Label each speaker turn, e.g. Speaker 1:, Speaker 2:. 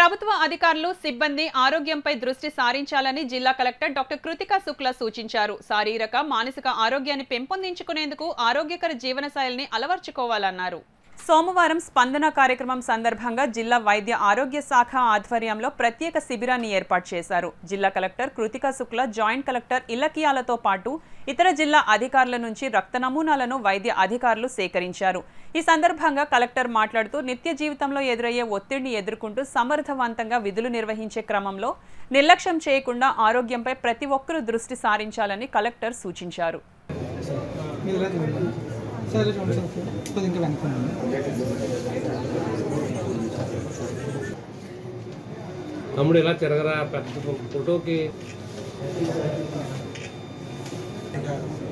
Speaker 1: ప్రభుత్వ అధికారులు సిబ్బంది ఆరోగ్యంపై దృష్టి సారించాలని జిల్లా కలెక్టర్ డాక్టర్ కృతికా శుక్లా సూచించారు శారీరక మానసిక ఆరోగ్యాన్ని పెంపొందించుకునేందుకు ఆరోగ్యకర జీవనశైలిని అలవర్చుకోవాలన్నారు సోమవారం స్పందన కార్యక్రమం సందర్భంగా జిల్లా వైద్య ఆరోగ్య శాఖ ఆధ్వర్యంలో ప్రత్యేక శిబిరాన్ని ఏర్పాటు చేశారు జిల్లా collector Kritika Shukla joint collector ఇల్లకియాలతో పాటు ఇతర జిల్లా అధికారుల నుంచి రక్త నమూనాలను వైద్య అధికారులు సేకరించారు ఈ సందర్భంగా కలెక్టర్ మాట్లాడుతూ నిత్య జీవితంలో ఎదురయ్యే ఒత్తిడిని ఎదుర్కొంటూ సమర్థవంతంగా విధులు నిర్వహించే క్రమంలో నిర్లక్ష్యం చేయకుండా ఆరోగ్యంపై ప్రతి ఒక్కరూ దృష్టి సారించాలని కలెక్టర్ సూచించారు
Speaker 2: మీరు ఇలా చూడండి సార్ ఇలా చూడండి సార్ కొద్దిగా ఇంకా వెనక్కి ఉండండి.
Speaker 3: తమ్ముడు ఇలా తిరగరా పెద్ద ఫోటోకి
Speaker 2: ఇంకా